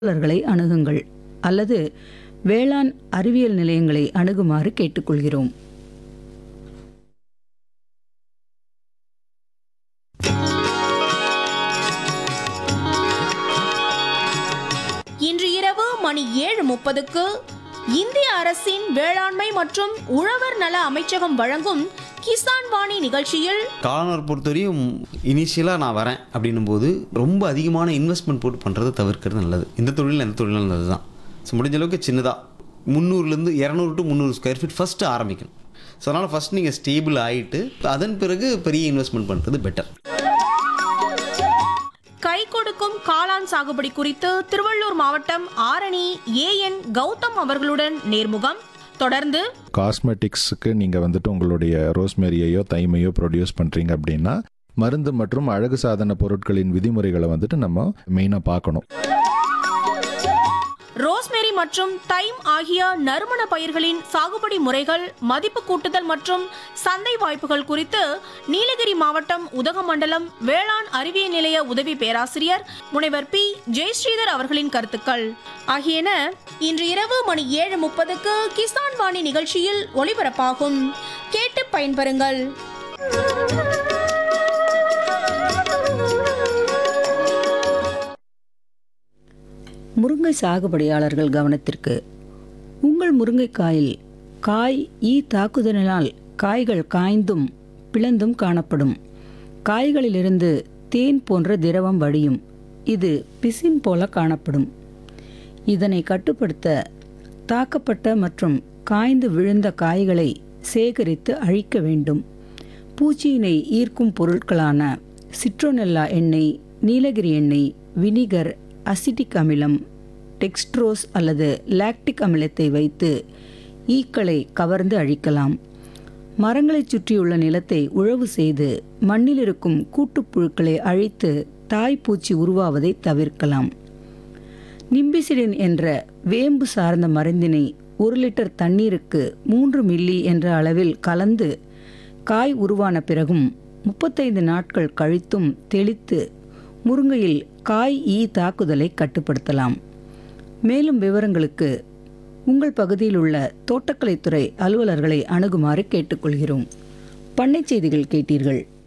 அலுவலர்களை அணுகுங்கள் அல்லது வேளாண் அறிவியல் நிலையங்களை அணுகுமாறு கேட்டுக்கொள்கிறோம் இன்று இரவு மணி ஏழு முப்பதுக்கு இந்திய அரசின் வேளாண்மை மற்றும் உழவர் நல அமைச்சகம் வழங்கும் கிசான் வாணி நிகழ்ச்சியில் காளானர் பொறுத்தவரையும் இனிஷியலாக நான் வரேன் அப்படின்னும் போது ரொம்ப அதிகமான இன்வெஸ்ட்மெண்ட் போட்டு பண்ணுறதை தவிர்க்கிறது நல்லது இந்த தொழில் எந்த தொழிலும் நல்லது தான் ஸோ முடிஞ்ச அளவுக்கு சின்னதாக முந்நூறுலேருந்து இரநூறு டு முந்நூறு ஸ்கொயர் ஃபீட் ஃபஸ்ட்டு ஆரம்பிக்கணும் ஸோ அதனால் ஃபஸ்ட் நீங்கள் ஸ்டேபிள் ஆகிட்டு அதன் பிறகு பெரிய இன்வெஸ்ட்மெண்ட் பண்ணுறது பெட்டர் கை கொடுக்கும் காளான் சாகுபடி குறித்து திருவள்ளூர் மாவட்டம் ஆரணி ஏஎன் கௌதம் அவர்களுடன் நேர்முகம் தொடர்ந்து காஸ்மெட்டிக்ஸுக்கு நீங்கள் வந்துட்டு உங்களுடைய ரோஸ்மேரியையோ தைமையோ ப்ரொடியூஸ் பண்ணுறீங்க அப்படின்னா மருந்து மற்றும் அழகு சாதன பொருட்களின் விதிமுறைகளை வந்துட்டு நம்ம மெயினாக பார்க்கணும் ரோஸ்மெரி மற்றும் தைம் ஆகிய நறுமண பயிர்களின் சாகுபடி முறைகள் மதிப்பு கூட்டுதல் மற்றும் சந்தை வாய்ப்புகள் குறித்து நீலகிரி மாவட்டம் உதகமண்டலம் வேளாண் அறிவியல் நிலைய உதவி பேராசிரியர் முனைவர் பி ஜெயஸ்ரீதர் அவர்களின் கருத்துக்கள் ஆகியன இன்று இரவு மணி ஏழு முப்பதுக்கு கிசான் வாணி நிகழ்ச்சியில் ஒளிபரப்பாகும் கேட்டு பயன்பெறுங்கள் முருங்கை சாகுபடியாளர்கள் கவனத்திற்கு உங்கள் முருங்கைக்காயில் காய் ஈ தாக்குதலினால் காய்கள் காய்ந்தும் பிளந்தும் காணப்படும் காய்களிலிருந்து தேன் போன்ற திரவம் வடியும் இது பிசின் போல காணப்படும் இதனை கட்டுப்படுத்த தாக்கப்பட்ட மற்றும் காய்ந்து விழுந்த காய்களை சேகரித்து அழிக்க வேண்டும் பூச்சியினை ஈர்க்கும் பொருட்களான சிட்ரோனெல்லா எண்ணெய் நீலகிரி எண்ணெய் வினிகர் அசிட்டிக் அமிலம் டெக்ஸ்ட்ரோஸ் அல்லது லாக்டிக் அமிலத்தை வைத்து ஈக்களை கவர்ந்து அழிக்கலாம் மரங்களைச் சுற்றியுள்ள நிலத்தை உழவு செய்து மண்ணில் இருக்கும் கூட்டுப்புழுக்களை அழித்து தாய்ப்பூச்சி உருவாவதை தவிர்க்கலாம் நிம்பிசிடின் என்ற வேம்பு சார்ந்த மருந்தினை ஒரு லிட்டர் தண்ணீருக்கு மூன்று மில்லி என்ற அளவில் கலந்து காய் உருவான பிறகும் முப்பத்தைந்து நாட்கள் கழித்தும் தெளித்து முருங்கையில் காய் ஈ தாக்குதலை கட்டுப்படுத்தலாம் மேலும் விவரங்களுக்கு உங்கள் பகுதியில் உள்ள தோட்டக்கலைத்துறை அலுவலர்களை அணுகுமாறு கேட்டுக்கொள்கிறோம் பண்ணைச் செய்திகள் கேட்டீர்கள்